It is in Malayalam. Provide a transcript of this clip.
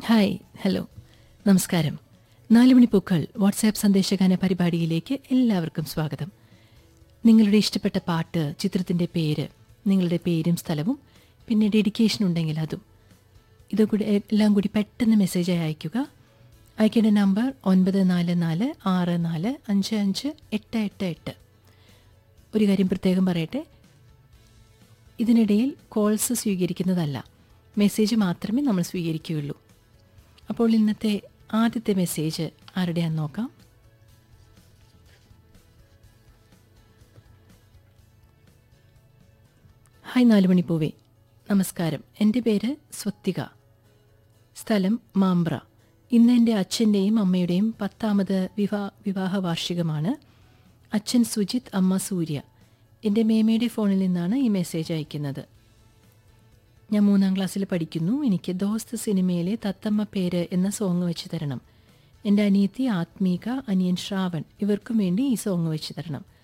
ഹായ് ഹലോ നമസ്കാരം നാലുമണി പൂക്കൾ വാട്സാപ്പ് സന്ദേശഗാന പരിപാടിയിലേക്ക് എല്ലാവർക്കും സ്വാഗതം നിങ്ങളുടെ ഇഷ്ടപ്പെട്ട പാട്ട് ചിത്രത്തിൻ്റെ പേര് നിങ്ങളുടെ പേരും സ്ഥലവും പിന്നെ ഡെഡിക്കേഷൻ ഉണ്ടെങ്കിൽ അതും ഇതുകൂടി എല്ലാം കൂടി പെട്ടെന്ന് മെസ്സേജ് അയക്കുക അയക്കേണ്ട നമ്പർ ഒൻപത് നാല് നാല് ആറ് നാല് അഞ്ച് അഞ്ച് എട്ട് എട്ട് എട്ട് ഒരു കാര്യം പ്രത്യേകം പറയട്ടെ ഇതിനിടയിൽ കോൾസ് സ്വീകരിക്കുന്നതല്ല മെസ്സേജ് മാത്രമേ നമ്മൾ സ്വീകരിക്കുകയുള്ളൂ അപ്പോൾ ഇന്നത്തെ ആദ്യത്തെ മെസ്സേജ് ആരുടെയാന്ന് നോക്കാം ഹായ് നാലുമണിപ്പൂവേ നമസ്കാരം എൻ്റെ പേര് സ്വത്തിക സ്ഥലം മാമ്പ്ര ഇന്ന് എൻ്റെ അച്ഛൻ്റെയും അമ്മയുടെയും പത്താമത് വിവാ വിവാഹ വാർഷികമാണ് അച്ഛൻ സുജിത് അമ്മ സൂര്യ എൻ്റെ മേമയുടെ ഫോണിൽ നിന്നാണ് ഈ മെസ്സേജ് അയക്കുന്നത് ഞാൻ മൂന്നാം ക്ലാസ്സിൽ പഠിക്കുന്നു എനിക്ക് ദോസ്ത് സിനിമയിലെ തത്തമ്മ പേര് എന്ന സോങ് വെച്ച് തരണം എൻ്റെ അനിയത്തി ആത്മീക അനിയൻ ശ്രാവൺ ഇവർക്കും വേണ്ടി ഈ സോങ് വെച്ച് തരണം